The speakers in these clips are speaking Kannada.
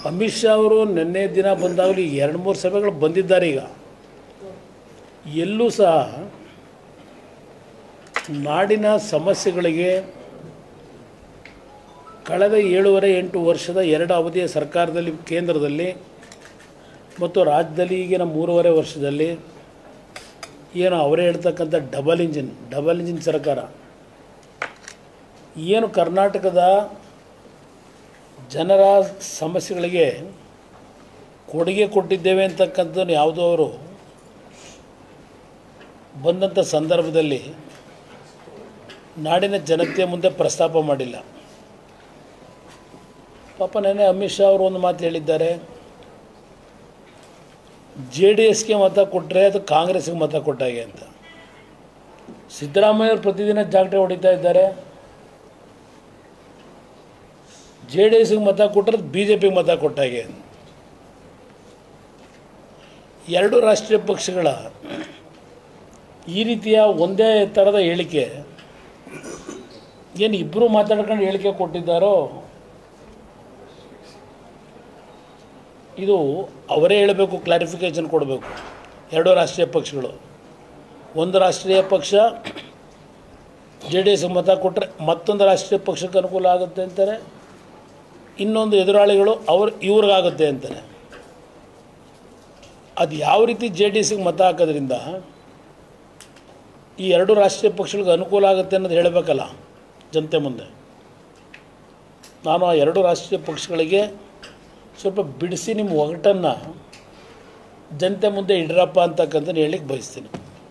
ಅಮಿತ್ ಶಾ ಅವರು ನಿನ್ನೆ ದಿನ ಬಂದಾಗಲೂ ಈಗ ಎರಡು ಮೂರು ಸಭೆಗಳು ಬಂದಿದ್ದಾರೆ ಈಗ ಎಲ್ಲೂ ಸಹ ನಾಡಿನ ಸಮಸ್ಯೆಗಳಿಗೆ ಕಳೆದ ಏಳೂವರೆ ಎಂಟು ವರ್ಷದ ಎರಡು ಅವಧಿಯ ಸರ್ಕಾರದಲ್ಲಿ ಕೇಂದ್ರದಲ್ಲಿ ಮತ್ತು ರಾಜ್ಯದಲ್ಲಿ ಈಗಿನ ಮೂರುವರೆ ವರ್ಷದಲ್ಲಿ ಏನು ಅವರೇ ಹೇಳ್ತಕ್ಕಂಥ ಡಬಲ್ ಇಂಜಿನ್ ಡಬಲ್ ಇಂಜಿನ್ ಸರ್ಕಾರ ಏನು ಕರ್ನಾಟಕದ ಜನರ ಸಮಸ್ಯೆಗಳಿಗೆ ಕೊಡುಗೆ ಕೊಟ್ಟಿದ್ದೇವೆ ಅಂತಕ್ಕಂಥದ್ದು ಯಾವುದೋ ಅವರು ಬಂದಂಥ ಸಂದರ್ಭದಲ್ಲಿ ನಾಡಿನ ಜನತೆಯ ಮುಂದೆ ಪ್ರಸ್ತಾಪ ಮಾಡಿಲ್ಲ ಪಾಪ ನೆನ್ನೆ ಅಮಿತ್ ಶಾ ಅವರು ಒಂದು ಮಾತು ಹೇಳಿದ್ದಾರೆ ಜೆ ಡಿ ಎಸ್ಗೆ ಮತ ಕೊಟ್ಟರೆ ಅದು ಕಾಂಗ್ರೆಸ್ಗೆ ಮತ ಕೊಟ್ಟಾಗೆ ಅಂತ ಸಿದ್ದರಾಮಯ್ಯವ್ರು ಪ್ರತಿದಿನ ಜಾಗಟೆ ಹೊಡಿತಾ ಇದ್ದಾರೆ ಜೆ ಡಿ ಎಸ್ಗೆ ಮತ ಕೊಟ್ಟರೆ ಬಿ ಜೆ ಪಿಗೆ ಮತ ಕೊಟ್ಟಾಗೆ ಎರಡು ರಾಷ್ಟ್ರೀಯ ಪಕ್ಷಗಳ ಈ ರೀತಿಯ ಒಂದೇ ಥರದ ಹೇಳಿಕೆ ಏನು ಇಬ್ಬರು ಮಾತಾಡ್ಕೊಂಡು ಹೇಳಿಕೆ ಕೊಟ್ಟಿದ್ದಾರೋ ಇದು ಅವರೇ ಹೇಳಬೇಕು ಕ್ಲಾರಿಫಿಕೇಷನ್ ಕೊಡಬೇಕು ಎರಡು ರಾಷ್ಟ್ರೀಯ ಪಕ್ಷಗಳು ಒಂದು ರಾಷ್ಟ್ರೀಯ ಪಕ್ಷ ಜೆ ಡಿ ಎಸ್ಗೆ ಮತ ಕೊಟ್ಟರೆ ಮತ್ತೊಂದು ರಾಷ್ಟ್ರೀಯ ಪಕ್ಷಕ್ಕೆ ಅನುಕೂಲ ಆಗುತ್ತೆ ಅಂತಾರೆ ಇನ್ನೊಂದು ಎದುರಾಳಿಗಳು ಅವ್ರು ಇವ್ರಿಗಾಗುತ್ತೆ ಅಂತಾರೆ ಅದು ಯಾವ ರೀತಿ ಜೆ ಡಿ ಎಸ್ಗೆ ಮತ ಹಾಕೋದ್ರಿಂದ ಈ ಎರಡು ರಾಷ್ಟ್ರೀಯ ಪಕ್ಷಗಳಿಗೆ ಅನುಕೂಲ ಆಗುತ್ತೆ ಅನ್ನೋದು ಹೇಳಬೇಕಲ್ಲ ಜನತೆ ಮುಂದೆ ನಾನು ಆ ಎರಡು ರಾಷ್ಟ್ರೀಯ ಪಕ್ಷಗಳಿಗೆ ಸ್ವಲ್ಪ ಬಿಡಿಸಿ ನಿಮ್ಮ ಒಗಟನ್ನು ಜನತೆ ಮುಂದೆ ಇಡ್ರಪ್ಪ ಅಂತಕ್ಕಂಥದ್ದು ಹೇಳಲಿಕ್ಕೆ ಬಯಸ್ತೀನಿ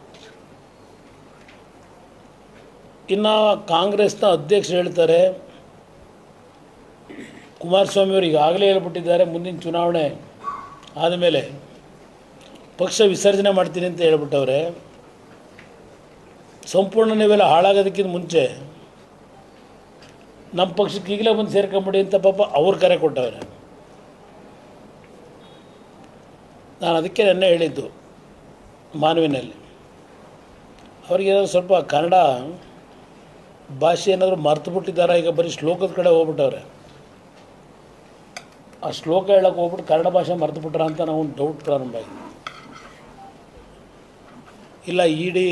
ಇನ್ನು ಕಾಂಗ್ರೆಸ್ನ ಅಧ್ಯಕ್ಷರು ಹೇಳ್ತಾರೆ ಕುಮಾರಸ್ವಾಮಿ ಅವರು ಈಗಾಗಲೇ ಹೇಳ್ಬಿಟ್ಟಿದ್ದಾರೆ ಮುಂದಿನ ಚುನಾವಣೆ ಆದಮೇಲೆ ಪಕ್ಷ ವಿಸರ್ಜನೆ ಮಾಡ್ತೀನಿ ಅಂತ ಹೇಳ್ಬಿಟ್ಟವ್ರೆ ಸಂಪೂರ್ಣ ನೀವೆಲ್ಲ ಹಾಳಾಗೋದಕ್ಕಿಂತ ಮುಂಚೆ ನಮ್ಮ ಪಕ್ಷಕ್ಕೆ ಈಗಲೇ ಬಂದು ಸೇರ್ಕೊಂಬಿಡಿ ಅಂತ ಪಾಪ ಅವ್ರು ಕರೆ ಕೊಟ್ಟವ್ರೆ ನಾನು ಅದಕ್ಕೆ ನೆನ್ನೆ ಹೇಳಿದ್ದು ಮಾನವಿನಲ್ಲಿ ಅವ್ರಿಗೆ ಏನಾದ್ರು ಸ್ವಲ್ಪ ಕನ್ನಡ ಭಾಷೆ ಏನಾದರೂ ಮರ್ತು ಬಿಟ್ಟಿದ್ದಾರೆ ಈಗ ಬರೀ ಶ್ಲೋಕದ ಕಡೆ ಹೋಗ್ಬಿಟ್ಟವ್ರೆ ಆ ಶ್ಲೋಕ ಹೇಳಕ್ಕೆ ಹೋಗ್ಬಿಟ್ಟು ಕನ್ನಡ ಭಾಷೆ ಮರ್ತು ಬಿಟ್ರ ಅಂತ ನಾವು ಒಂದು ಡೌಟ್ ಪ್ರಾರಂಭ ಆಗಿದೆ ಇಲ್ಲ ಇಡೀ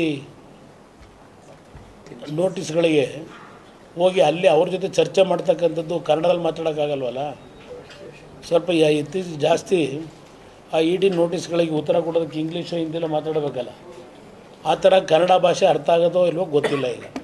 ನೋಟಿಸ್ಗಳಿಗೆ ಹೋಗಿ ಅಲ್ಲಿ ಅವ್ರ ಜೊತೆ ಚರ್ಚೆ ಮಾಡ್ತಕ್ಕಂಥದ್ದು ಕನ್ನಡದಲ್ಲಿ ಮಾತಾಡೋಕ್ಕಾಗಲ್ವಲ್ಲ ಸ್ವಲ್ಪ ಯ- ಇತ್ತೀಚೆಗೆ ಜಾಸ್ತಿ ಆ ಇ ಡಿ ನೋಟಿಸ್ಗಳಿಗೆ ಉತ್ತರ ಕೊಡೋದಕ್ಕೆ ಇಂಗ್ಲೀಷು ಹಿಂದಿಲೋ ಮಾತಾಡಬೇಕಲ್ಲ ಆ ಥರ ಕನ್ನಡ ಭಾಷೆ ಅರ್ಥ ಆಗೋದೋ ಇಲ್ವೋ ಗೊತ್ತಿಲ್ಲ ಈಗ